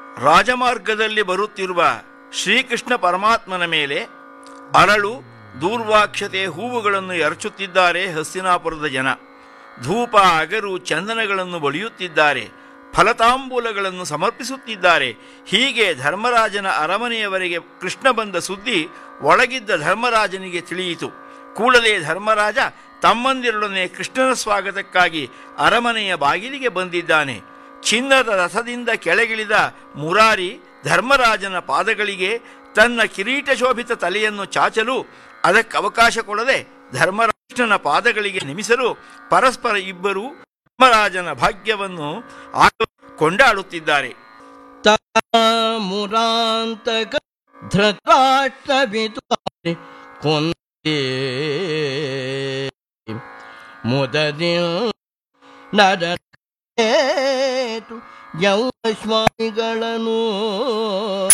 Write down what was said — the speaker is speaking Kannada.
ರಾಜಮಾರ್ಗದಲ್ಲಿ ಬರುತ್ತಿರುವ ಶ್ರೀಕೃಷ್ಣ ಪರಮಾತ್ಮನ ಮೇಲೆ ಅರಳು ದೂರ್ವಾಕ್ಷತೆ ಹೂವುಗಳನ್ನು ಎರಚುತ್ತಿದ್ದಾರೆ ಹಸ್ತಿನಾಪುರದ ಜನ ಧೂಪ ಅಗರು ಚಂದನಗಳನ್ನು ಬಳಿಯುತ್ತಿದ್ದಾರೆ ಫಲತಾಂಬೂಲಗಳನ್ನು ಸಮರ್ಪಿಸುತ್ತಿದ್ದಾರೆ ಹೀಗೆ ಧರ್ಮರಾಜನ ಅರಮನೆಯವರೆಗೆ ಕೃಷ್ಣ ಬಂದ ಸುದ್ದಿ ಒಳಗಿದ್ದ ಧರ್ಮರಾಜನಿಗೆ ತಿಳಿಯಿತು ಕೂಡಲೇ ಧರ್ಮರಾಜ ತಮ್ಮಂದಿರೊಡನೆ ಕೃಷ್ಣನ ಸ್ವಾಗತಕ್ಕಾಗಿ ಅರಮನೆಯ ಬಾಗಿಲಿಗೆ ಬಂದಿದ್ದಾನೆ ಚಿನ್ನದ ರಥದಿಂದ ಕೆಳಗಿಳಿದ ಮುರಾರಿ ಧರ್ಮರಾಜನ ಪಾದಗಳಿಗೆ ತನ್ನ ಕಿರೀಟ ಶೋಭಿತ ತಲೆಯನ್ನು ಚಾಚಲು ಅದಕ್ಕೆ ಅವಕಾಶ ಕೊಡದೆ ಧರ್ಮರಾಷ್ಟ್ರನ ಪಾದಗಳಿಗೆ ನಿಮಿಸಲು ಪರಸ್ಪರ ಇಬ್ಬರು ಧರ್ಮರಾಜನ ಭಾಗ್ಯವನ್ನು ಆಗ ಕೊಂಡಾಡುತ್ತಿದ್ದಾರೆ ಮುರಾಂತಕ ಧೃತರಾಷ್ಟ್ರವಿತು ಕೊಂದೇ ಮುದದಿ ನರೇತು ಯೌ ಸ್ವಾಮಿಗಳನ್ನು